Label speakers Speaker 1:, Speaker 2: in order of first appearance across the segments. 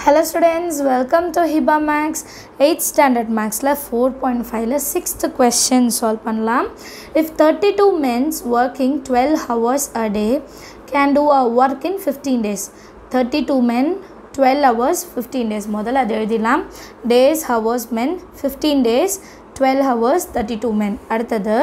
Speaker 1: hello students welcome to Hiba maths eight standard மேக்ஸில் four point ஃபைவ்ல sixth question solve பண்ணலாம் if thirty two mens working twelve hours a day can do a work in fifteen days thirty two men twelve hours fifteen days முதல்ல அது எழுதிடலாம் days hours men fifteen days twelve hours thirty two men அடுத்தது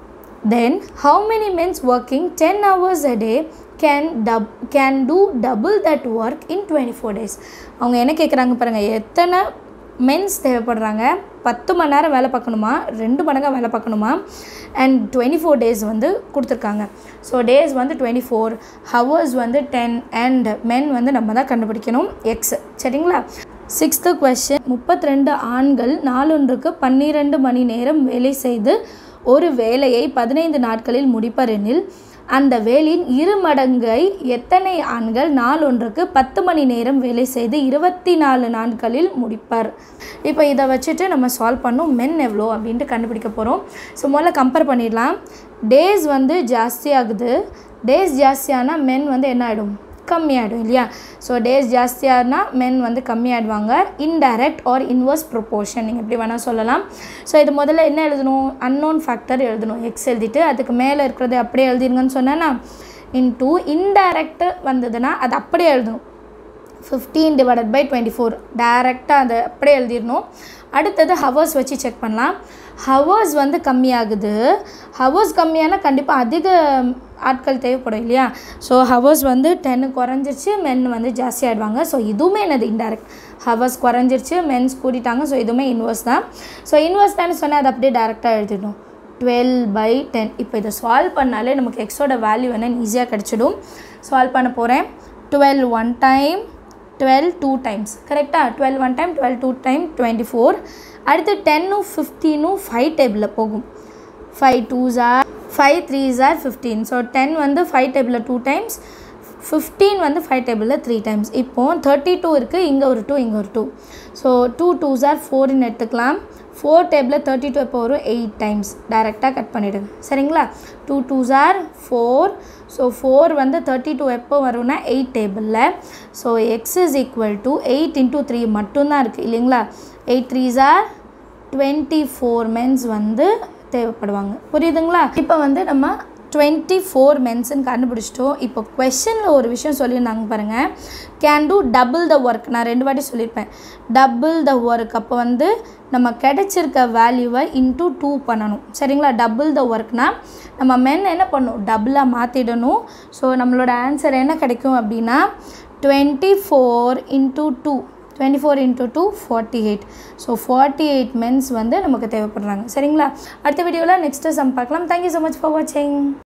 Speaker 1: then how many mens working ten hours a day can dub can do double that work in twenty four days அவங்க என்ன கேட்குறாங்க பாருங்கள் எத்தனை men's தேவைப்படுறாங்க பத்து மணி நேரம் வேலை பார்க்கணுமா ரெண்டு மடங்காக வேலை பார்க்கணுமா அண்ட் டுவெண்ட்டி ஃபோர் டேஸ் வந்து கொடுத்துருக்காங்க ஸோ டேஸ் வந்து டுவெண்ட்டி ஃபோர் ஹவர்ஸ் வந்து டென் அண்ட் மென் வந்து நம்ம தான் கண்டுபிடிக்கணும் எக்ஸ் சரிங்களா சிக்ஸ்த்து கொஸ்டின் முப்பத்தி ரெண்டு ஆண்கள் நாளொன்றுக்கு பன்னிரெண்டு மணி நேரம் வேலை செய்து ஒரு வேலையை பதினைந்து நாட்களில் முடிப்பர் எனில் அந்த வேலையின் இரு மடங்கை எத்தனை ஆண்கள் நாளொன்றுக்கு பத்து மணி நேரம் வேலை செய்து இருபத்தி நாலு நாட்களில் முடிப்பர் இப்போ இதை வச்சுட்டு நம்ம சால்வ் பண்ணோம் மென் எவ்வளோ அப்படின்ட்டு கண்டுபிடிக்க போகிறோம் ஸோ முதல்ல கம்பேர் பண்ணிடலாம் டேஸ் வந்து ஜாஸ்தியாகுது டேஸ் ஜாஸ்தியானால் மென் வந்து என்ன ஆகிடும் கம்மியாகிடும் இல்லையா ஸோ டேஸ் ஜாஸ்தியானா மென் வந்து கம்மியாகிடுவாங்க இன்டைரக்ட் ஆர் இன்வர்ஸ் ப்ரொப்போர்ஷன் நீங்கள் எப்படி வேணால் சொல்லலாம் ஸோ இது முதல்ல என்ன எழுதணும் அன்னோன் ஃபேக்டர் எழுதணும் எக்ஸ் எழுதிட்டு அதுக்கு மேலே இருக்கிறது அப்படியே எழுதிருங்கன்னு சொன்னேன்னா இன்டூ இன்டைரக்ட் வந்ததுன்னா அது அப்படியே எழுதணும் fifteen divided by twenty four டேரெக்டாக அதை அப்படியே எழுதிடணும் அடுத்தது ஹவர்ஸ் வச்சு செக் பண்ணலாம் ஹவர்ஸ் வந்து கம்மியாகுது ஹவர்ஸ் கம்மியானால் கண்டிப்பாக அதிக ஆட்கள் தேவைப்படும் இல்லையா ஸோ ஹவர்ஸ் வந்து டென்னு குறைஞ்சிருச்சு மென் வந்து ஜாஸ்தி ஆகிடுவாங்க ஸோ இதுவுமே என்னது இன்டெரக்ட் ஹவர்ஸ் குறைஞ்சிருச்சு மென்ஸ் கூட்டிட்டாங்க ஸோ இதுவுமே இன்வர்ஸ் தான் ஸோ இன்வர்ஸ் தானே சொன்னால் அதை அப்படியே டேரெக்டாக எழுதிடணும் டுவெல் பை டென் இப்போ இதை சால்வ் பண்ணாலே நமக்கு எக்ஸோட வேல்யூ என்னன்னு ஈஸியாக கிடச்சிடும் சால்வ் பண்ண போகிறேன் twelve one time twelve two times கரெக்டாக twelve one time twelve two time twenty four அடுத்து டென்னும் ஃபிஃப்டீனும் ஃபைவ் டேபிளில் போகும் five twos are five threes are fifteen so ten வந்து ஃபைவ் டேபிளில் டூ டைம்ஸ் ஃபிஃப்டீன் வந்து ஃபைவ் டேபிளில் த்ரீ டைம்ஸ் இப்போது தேர்ட்டி டூ இருக்குது இங்கே ஒரு டூ இங்கே ஒரு two so two twos are ஃபோர்னு எடுத்துக்கலாம் ஃபோர் டேபிளில் தேர்ட்டி டூ எப்போ வரும் எயிட் டைம்ஸ் டைரெக்டாக கட் பண்ணிவிடுங்க சரிங்களா two twos are four so four வந்து தேர்ட்டி டூ எப்போ வரும்னா எயிட் டேபிளில் so X is equal to eight into three மட்டும்தான் இருக்குது இல்லைங்களா eight threes are twenty four mens வந்து தேவைப்படுவாங்க புரியுதுங்களா இப்போ வந்து நம்ம டுவெண்ட்டி ஃபோர் மென்ஸ்ன்னு கண்டுபிடிச்சிட்டோம் இப்போ கொஷனில் ஒரு விஷயம் சொல்லியிருந்தாங்க பாருங்கள் can do double the work நான் ரெண்டு வாட்டி சொல்லியிருப்பேன் டபுள் த ஒர்க் அப்போ வந்து நம்ம கிடைச்சிருக்க வேல்யூவை இன்டூ டூ பண்ணணும் சரிங்களா டபுள் த ஒர்க்னால் நம்ம மென் என்ன பண்ணணும் டபுளாக மாற்றிடணும் ஸோ நம்மளோட ஆன்சர் என்ன கிடைக்கும் அப்படின்னா twenty four into two twenty four into two forty eight so forty eight mens வந்து நமக்கு தேவைப்படுறாங்க சரிங்களா அடுத்த வீடியோவில் நெக்ஸ்ட்டு சம் பார்க்கலாம் தேங்க்யூ ஸோ மச் ஃபார் வாட்சிங்